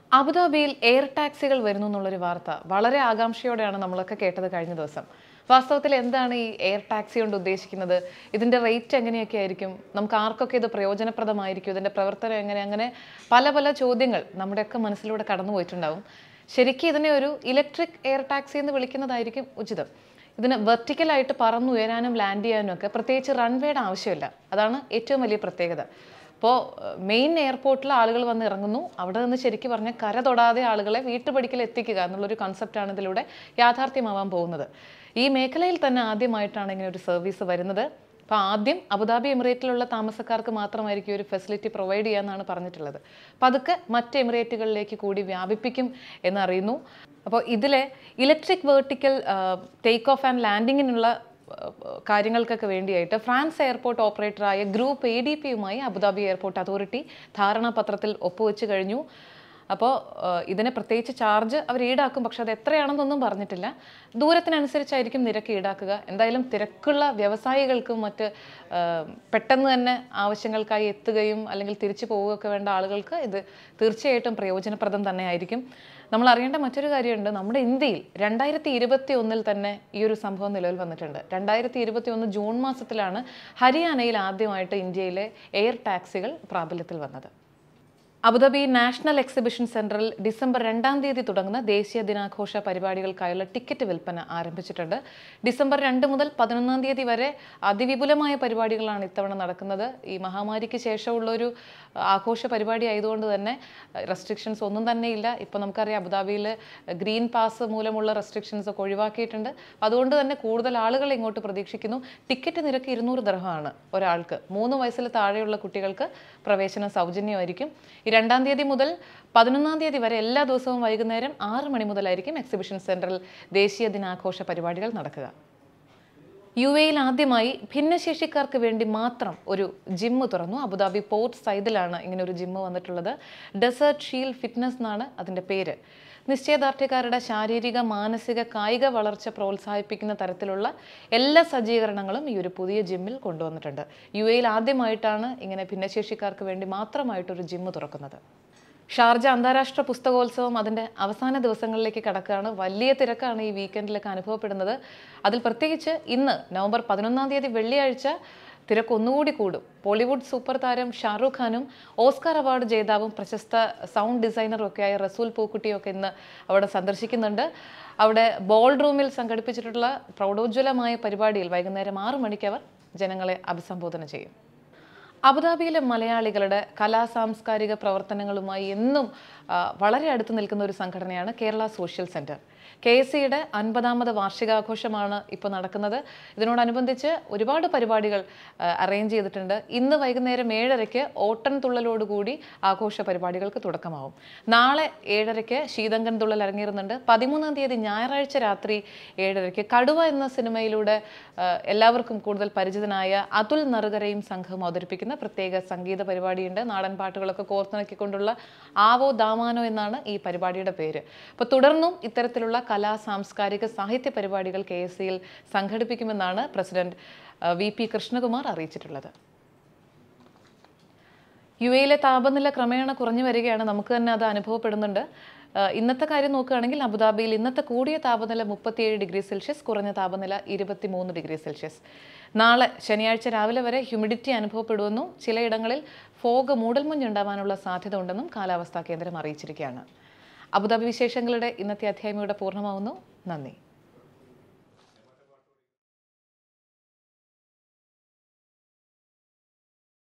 അബുദാബിയിൽ എയർ ടാക്സികൾ വരുന്നു എന്നുള്ളൊരു വാർത്ത വളരെ ആകാംക്ഷയോടെയാണ് നമ്മളൊക്കെ കേട്ടത് കഴിഞ്ഞ ദിവസം വാസ്തവത്തിൽ എന്താണ് ഈ എയർ ടാക്സി കൊണ്ട് ഉദ്ദേശിക്കുന്നത് ഇതിൻ്റെ റേറ്റ് എങ്ങനെയൊക്കെ ആയിരിക്കും നമുക്ക് ആർക്കൊക്കെ ഇത് പ്രയോജനപ്രദമായിരിക്കും ഇതിൻ്റെ പ്രവർത്തനം എങ്ങനെ അങ്ങനെ പല പല ചോദ്യങ്ങൾ നമ്മുടെയൊക്കെ മനസ്സിലൂടെ കടന്നു പോയിട്ടുണ്ടാവും ശരിക്കും ഇതിനെ ഒരു ഇലക്ട്രിക് എയർ ടാക്സി എന്ന് വിളിക്കുന്നതായിരിക്കും ഉചിതം ഇതിന് വെർട്ടിക്കലായിട്ട് പറന്നുയരാനും ലാൻഡ് ചെയ്യാനും ഒക്കെ പ്രത്യേകിച്ച് റൺവേയുടെ ആവശ്യമില്ല അതാണ് ഏറ്റവും വലിയ പ്രത്യേകത ഇപ്പോൾ മെയിൻ എയർപോർട്ടിൽ ആളുകൾ വന്ന് ഇറങ്ങുന്നു അവിടെ നിന്ന് ശരിക്കും പറഞ്ഞാൽ കര തൊടാതെ ആളുകളെ വീട്ടുപടിക്കൽ എത്തിക്കുക എന്നുള്ളൊരു കൺസെപ്റ്റാണ് ഇതിലൂടെ യാഥാർത്ഥ്യമാവാൻ പോകുന്നത് ഈ മേഖലയിൽ തന്നെ ആദ്യമായിട്ടാണ് ഇങ്ങനെ ഒരു സർവീസ് വരുന്നത് അപ്പോൾ ആദ്യം അബുദാബി എമിറേറ്റിലുള്ള താമസക്കാർക്ക് മാത്രമായിരിക്കും ഈ ഒരു ഫെസിലിറ്റി പ്രൊവൈഡ് ചെയ്യാമെന്നാണ് പറഞ്ഞിട്ടുള്ളത് പതുക്കെ മറ്റ് എമിറേറ്റുകളിലേക്ക് കൂടി വ്യാപിപ്പിക്കും എന്നറിയുന്നു അപ്പോൾ ഇതിലെ electric vertical take off and ലാൻഡിങ്ങിനുള്ള ഏഹ് കാര്യങ്ങൾക്കൊക്കെ വേണ്ടിയായിട്ട് ഫ്രാൻസ് എയർപോർട്ട് ഓപ്പറേറ്ററായ ഗ്രൂപ്പ് എ ഡി പിയുമായി അബുദാബി എയർപോർട്ട് അതോറിറ്റി ധാരണാപത്രത്തിൽ ഒപ്പുവെച്ച് കഴിഞ്ഞു അപ്പോൾ ഇതിന് പ്രത്യേകിച്ച് ചാർജ് അവർ ഈടാക്കും പക്ഷെ അത് എത്രയാണെന്നൊന്നും പറഞ്ഞിട്ടില്ല ദൂരത്തിനനുസരിച്ചായിരിക്കും നിരക്ക് ഈടാക്കുക എന്തായാലും തിരക്കുള്ള വ്യവസായികൾക്കും മറ്റ് ഏഹ് പെട്ടെന്ന് തന്നെ ആവശ്യങ്ങൾക്കായി എത്തുകയും അല്ലെങ്കിൽ തിരിച്ചു പോവുകയൊക്കെ വേണ്ട ആളുകൾക്ക് ഇത് തീർച്ചയായിട്ടും പ്രയോജനപ്രദം തന്നെ ആയിരിക്കും നമ്മൾ അറിയേണ്ട മറ്റൊരു കാര്യമുണ്ട് നമ്മുടെ ഇന്ത്യയിൽ രണ്ടായിരത്തി ഇരുപത്തി ഒന്നിൽ തന്നെ ഈ ഒരു സംഭവം നിലവിൽ വന്നിട്ടുണ്ട് രണ്ടായിരത്തി ഇരുപത്തി ഒന്ന് ജൂൺ മാസത്തിലാണ് ഹരിയാനയിൽ ആദ്യമായിട്ട് ഇന്ത്യയിലെ എയർ ടാക്സികൾ പ്രാബല്യത്തിൽ വന്നത് അബുദാബി നാഷണൽ എക്സിബിഷൻ സെന്ററിൽ ഡിസംബർ രണ്ടാം തീയതി തുടങ്ങുന്ന ദേശീയ ദിനാഘോഷ പരിപാടികൾക്കായുള്ള ടിക്കറ്റ് വിൽപ്പന ആരംഭിച്ചിട്ടുണ്ട് ഡിസംബർ രണ്ട് മുതൽ പതിനൊന്നാം തീയതി വരെ അതിവിപുലമായ പരിപാടികളാണ് ഇത്തവണ നടക്കുന്നത് ഈ മഹാമാരിക്ക് ശേഷമുള്ള ഒരു ആഘോഷ പരിപാടി ആയതുകൊണ്ട് തന്നെ റെസ്ട്രിക്ഷൻസ് ഒന്നും തന്നെ ഇല്ല ഇപ്പോൾ നമുക്കറിയാം അബുദാബിയിൽ ഗ്രീൻ പാസ് മൂലമുള്ള റെസ്ട്രിക്ഷൻസ് ഒക്കെ ഒഴിവാക്കിയിട്ടുണ്ട് അതുകൊണ്ട് തന്നെ കൂടുതൽ ആളുകൾ ഇങ്ങോട്ട് പ്രതീക്ഷിക്കുന്നു ടിക്കറ്റ് നിരക്ക് ഇരുന്നൂറ് ദർഹമാണ് ഒരാൾക്ക് മൂന്ന് വയസ്സിൽ താഴെയുള്ള കുട്ടികൾക്ക് പ്രവേശനം സൗജന്യമായിരിക്കും ഈ രണ്ടാം തീയതി മുതൽ പതിനൊന്നാം തീയതി വരെ എല്ലാ ദിവസവും വൈകുന്നേരം ആറ് മണി മുതലായിരിക്കും എക്സിബിഷൻ സെന്ററിൽ ദേശീയ ദിനാഘോഷ പരിപാടികൾ നടക്കുക യു എയിൽ ആദ്യമായി ഭിന്നശേഷിക്കാർക്ക് വേണ്ടി മാത്രം ഒരു ജിമ്മ് തുറന്നു അബുദാബി പോർട്ട് സൈഡിലാണ് ഇങ്ങനെ ഒരു ജിമ്മ് വന്നിട്ടുള്ളത് ഡെസേർട്ട് ഷീൽ ഫിറ്റ്നസ് എന്നാണ് അതിൻ്റെ പേര് നിശ്ചയദാർഢ്യക്കാരുടെ ശാരീരിക മാനസിക കായിക വളർച്ച പ്രോത്സാഹിപ്പിക്കുന്ന തരത്തിലുള്ള എല്ലാ സജ്ജീകരണങ്ങളും ഈ ഒരു പുതിയ ജിമ്മിൽ കൊണ്ടുവന്നിട്ടുണ്ട് യു എയിൽ ആദ്യമായിട്ടാണ് ഇങ്ങനെ ഭിന്നശേഷിക്കാർക്ക് വേണ്ടി മാത്രമായിട്ടൊരു ജിമ്മ് തുറക്കുന്നത് ഷാർജ അന്താരാഷ്ട്ര പുസ്തകോത്സവം അതിൻ്റെ അവസാന ദിവസങ്ങളിലേക്ക് കടക്കുകയാണ് വലിയ തിരക്കാണ് ഈ വീക്കെൻഡിലൊക്കെ അനുഭവപ്പെടുന്നത് അതിൽ പ്രത്യേകിച്ച് ഇന്ന് നവംബർ പതിനൊന്നാം തീയതി വെള്ളിയാഴ്ച തിരക്ക് ഒന്നുകൂടി കൂടും ബോളിവുഡ് സൂപ്പർ താരം ഷാറൂഖ് ഖാനും ഓസ്കാർ അവാർഡ് ജേതാവും പ്രശസ്ത സൗണ്ട് ഡിസൈനറും ഒക്കെയായ റസൂൽ പൂക്കുട്ടിയും ഒക്കെ ഇന്ന് അവിടെ സന്ദർശിക്കുന്നുണ്ട് അവിടെ ബോൾ റൂമിൽ സംഘടിപ്പിച്ചിട്ടുള്ള പ്രൗഢോജ്വലമായ പരിപാടിയിൽ വൈകുന്നേരം ആറു മണിക്ക് അവർ ജനങ്ങളെ അഭിസംബോധന ചെയ്യും അബുദാബിയിലെ മലയാളികളുടെ കലാ സാംസ്കാരിക പ്രവർത്തനങ്ങളുമായി എന്നും ആ, വളരെ അടുത്ത് നിൽക്കുന്ന ഒരു സംഘടനയാണ് Kerala social centre K S സിയുടെ അൻപതാമത് വാർഷികാഘോഷമാണ് ഇപ്പോൾ നടക്കുന്നത് ഇതിനോടനുബന്ധിച്ച് ഒരുപാട് പരിപാടികൾ അറേഞ്ച് ചെയ്തിട്ടുണ്ട് ഇന്ന് വൈകുന്നേരം ഏഴരയ്ക്ക് ഓട്ടൻ തുള്ളലോടുകൂടി ആഘോഷ പരിപാടികൾക്ക് തുടക്കമാവും നാളെ ഏഴരയ്ക്ക് ശീതങ്കൻ തുള്ളൽ അരങ്ങേറുന്നുണ്ട് പതിമൂന്നാം തീയതി ഞായറാഴ്ച രാത്രി ഏഴരയ്ക്ക് കടുവ എന്ന സിനിമയിലൂടെ ആ, എല്ലാവർക്കും കൂടുതൽ പരിചിതനായ അതുൽ നറുകരയും സംഘവും അവതരിപ്പിക്കുന്ന പ്രത്യേക സംഗീത പരിപാടിയുണ്ട് നാടൻ പാട്ടുകളൊക്കെ കോർത്തിണക്കിക്കൊണ്ടുള്ള ആവോ ദാമാനോ എന്നാണ് ഈ പരിപാടിയുടെ പേര് അപ്പോൾ തുടർന്നും ഇത്തരത്തിലുള്ള കലാ സാംസ്കാരിക സാഹിത്യ പരിപാടികൾ കെ എസ് സിയിൽ സംഘടിപ്പിക്കുമെന്നാണ് പ്രസിഡന്റ് ആ, വി പി കൃഷ്ണകുമാർ അറിയിച്ചിട്ടുള്ളത് യു എയിലെ താപനില ക്രമേണ കുറഞ്ഞു വരികയാണ് നമുക്ക് തന്നെ അത് അനുഭവപ്പെടുന്നുണ്ട് ആ, ഇന്നത്തെ കാര്യം നോക്കുകയാണെങ്കിൽ അബുദാബിയിൽ ഇന്നത്തെ കൂടിയ താപനില മുപ്പത്തിയേഴ് ഡിഗ്രി സെൽഷ്യസ് കുറഞ്ഞ താപനില ഇരുപത്തിമൂന്ന് ഡിഗ്രി സെൽഷ്യസ് നാളെ ശനിയാഴ്ച രാവിലെ വരെ ഹ്യൂമിഡിറ്റി അനുഭവപ്പെടുമെന്നും ചിലയിടങ്ങളിൽ ഫോഗ് മൂടൽമഞ്ഞുണ്ടാവാനുള്ള സാധ്യത ഉണ്ടെന്നും കാലാവസ്ഥാ കേന്ദ്രം അറിയിച്ചിരിക്കുകയാണ് അബുദാബി വിശേഷങ്ങളുടെ ഇന്നത്തെ അധ്യായം ഇവിടെ പൂർണ്ണമാവുന്നു നന്ദി